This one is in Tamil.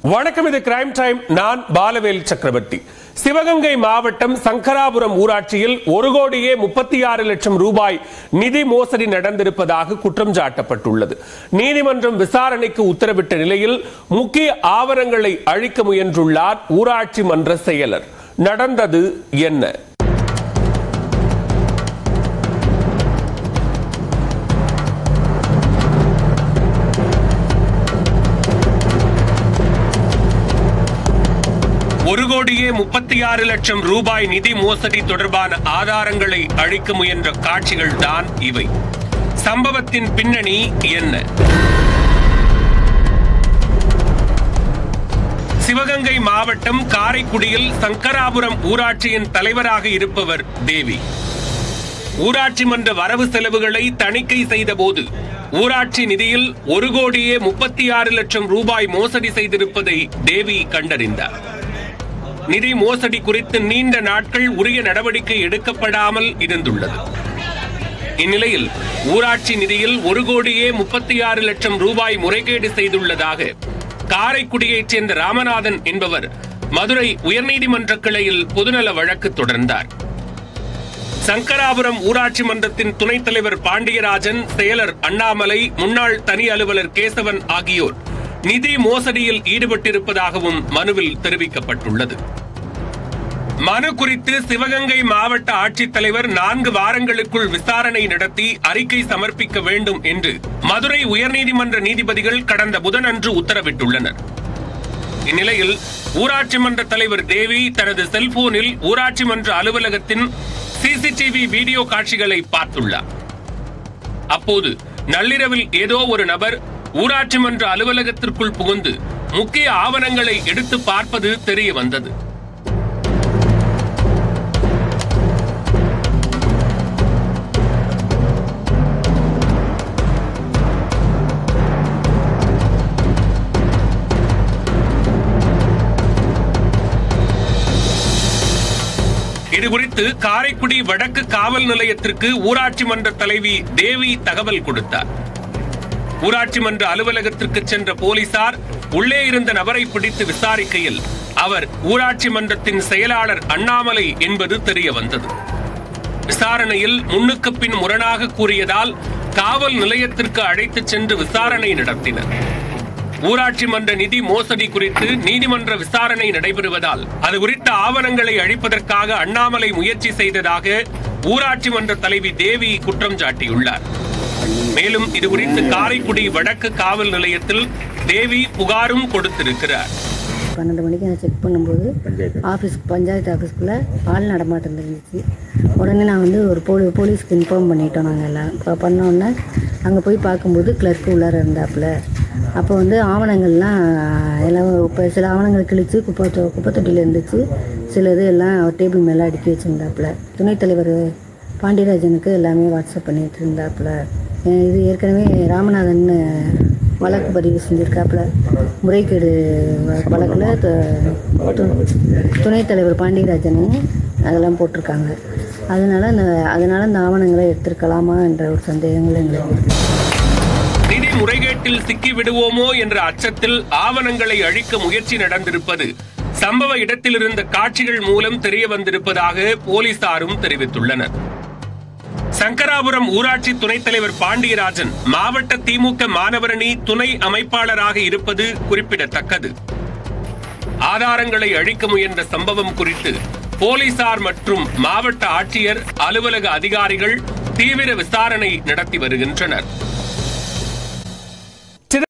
வணக்கம் இது கிரைம் டைம் நான் பாலவேல் சக்கரவர்த்தி சிவகங்கை மாவட்டம் சங்கராபுரம் ஊராட்சியில் ஒரு கோடியே முப்பத்தி ஆறு லட்சம் ரூபாய் நிதி மோசடி நடந்திருப்பதாக குற்றம் சாட்டப்பட்டுள்ளது நீதிமன்றம் விசாரணைக்கு உத்தரவிட்ட நிலையில் முக்கிய ஆவணங்களை அழிக்க முயன்றுள்ளார் ஊராட்சி மன்ற செயலர் நடந்தது என்ன ஒரு கோடியே முப்பத்தி ஆறு லட்சம் ரூபாய் நிதி மோசடி தொடர்பான ஆதாரங்களை அழிக்க முயன்ற காட்சிகள் தான் இவை சம்பவத்தின் பின்னணி என்ன சிவகங்கை மாவட்டம் காரைக்குடியில் சங்கராபுரம் ஊராட்சியின் தலைவராக இருப்பவர் தேவி ஊராட்சி மன்ற வரவு செலவுகளை தணிக்கை செய்தபோது ஊராட்சி நிதியில் ஒரு கோடியே முப்பத்தி ஆறு லட்சம் ரூபாய் மோசடி செய்திருப்பதை தேவி கண்டறிந்தார் நிதி மோசடி குறித்து நீண்ட நாட்கள் உரிய நடவடிக்கை எடுக்கப்படாமல் இருந்துள்ளது இந்நிலையில் ஊராட்சி நிதியில் ஒரு கோடியே முப்பத்தி ஆறு லட்சம் ரூபாய் முறைகேடு செய்துள்ளதாக காரைக்குடியைச் சேர்ந்த ராமநாதன் என்பவர் மதுரை உயர்நீதிமன்ற கிளையில் பொதுநல வழக்கு தொடர்ந்தார் சங்கராபுரம் ஊராட்சி மன்றத்தின் துணைத் தலைவர் பாண்டியராஜன் செயலர் அண்ணாமலை முன்னாள் தனி அலுவலர் கேசவன் ஆகியோர் நிதி மோசடியில் ஈடுபட்டிருப்பதாகவும் மனுவில் தெரிவிக்கப்பட்டுள்ளது மனு குறித்து சிவகங்கை மாவட்ட ஆட்சித்தலைவர் நான்கு வாரங்களுக்குள் விசாரணை நடத்தி அறிக்கை சமர்ப்பிக்க வேண்டும் என்று மதுரை உயர்நீதிமன்ற நீதிபதிகள் கடந்த புதனன்று உத்தரவிட்டுள்ளனர் இந்நிலையில் ஊராட்சி மன்ற தலைவர் தேவி தனது செல்போனில் ஊராட்சி மன்ற அலுவலகத்தின் சிசிடிவி வீடியோ காட்சிகளை பார்த்துள்ளார் அப்போது நள்ளிரவில் ஏதோ ஒரு நபர் ஊராட்சி மன்ற அலுவலகத்திற்குள் புகுந்து முக்கிய ஆவணங்களை எடுத்து பார்ப்பது தெரிய வந்தது இது குறித்து காரைக்குடி வடக்கு காவல் நிலையத்திற்கு ஊராட்சி மன்ற தலைவி தேவி தகவல் கொடுத்தார் ஊராட்சி மன்ற அலுவலகத்திற்கு சென்ற போலீசார் உள்ளே இருந்த நபரை பிடித்து விசாரிக்கையில் அவர் ஊராட்சி மன்றத்தின் செயலாளர் அண்ணாமலை என்பது தெரிய வந்தது விசாரணையில் முன்னுக்கு பின் முரணாக கூறியதால் காவல் நிலையத்திற்கு அழைத்துச் சென்று விசாரணை நடத்தினர் ஊராட்சி மன்ற நிதி மோசடி குறித்து நீதிமன்ற விசாரணை நடைபெறுவதால் அது குறித்த ஆவணங்களை அழிப்பதற்காக அண்ணாமலை முயற்சி செய்ததாக ஊராட்சி மன்ற தலைவி தேவி குற்றம் சாட்டியுள்ளார் மேலும் இது குறித்து காரைக்குடி வடக்கு காவல் நிலையத்தில் தேவி புகாரும் கொடுத்திருக்கிறார் பன்னெண்டு மணிக்கு நான் செக் பண்ணும்போது ஆஃபீஸ் பஞ்சாயத்து ஆஃபீஸ்க்குள்ளே ஆள் நடமாட்டம் இருந்துச்சு உடனே நான் வந்து ஒரு போலி போலீஸ்க்கு இன்ஃபார்ம் பண்ணிட்டோம் நாங்கள் எல்லாம் இப்போ பண்ணோன்னே அங்கே போய் பார்க்கும்போது கிளர்க்கு உள்ளார இருந்தாப்புல அப்போ வந்து ஆவணங்கள்லாம் எல்லாம் இப்போ சில ஆவணங்கள் கிழிச்சு குப்பை தொ- குப்பை தொட்டியில் இருந்துச்சு சில இது எல்லாம் டேபிள் மேலே அடுக்கி வச்சுருந்தாப்புல துணைத் தலைவர் பாண்டியராஜனுக்கு எல்லாமே வாட்ஸ்அப் பண்ணிட்டு இருந்தாப்புல அஹ் இது ஏற்கனவே ராமநாதன் வழக்கு பதிவு செஞ்சுருக்காப்புல முறைகேடு வ- வழக்குல து- து- துணைத் தலைவர் பாண்டியராஜன் அதெல்லாம் போட்டிருக்காங்க அதனால அந்த அதனால இந்த ஆவணங்களை எடுத்திருக்கலாமா என்ற ஒரு சந்தேகங்கள் எங்களுக்கு இருக்கு நிதி முறைகேட்டில் சிக்கி விடுவோமோ என்ற அச்சத்தில் ஆவணங்களை அழிக்க முயற்சி நடந்திருப்பது சம்பவ இடத்தில் இருந்த காட்சிகள் மூலம் தெரிய வந்திருப்பதாக போலீசாரும் தெரிவித்துள்ளனர் சங்கராபுரம் ஊராட்சி துணைத் தலைவர் பாண்டியராஜன் மாவட்ட திமுக மாணவரணி துணை அமைப்பாளராக இருப்பது குறிப்பிடத்தக்கது ஆதாரங்களை அழிக்க முயன்ற சம்பவம் குறித்து போலீசார் மற்றும் மாவட்ட ஆட்சியர் அலுவலக அதிகாரிகள் தீவிர விசாரணை நடத்தி வருகின்றனர்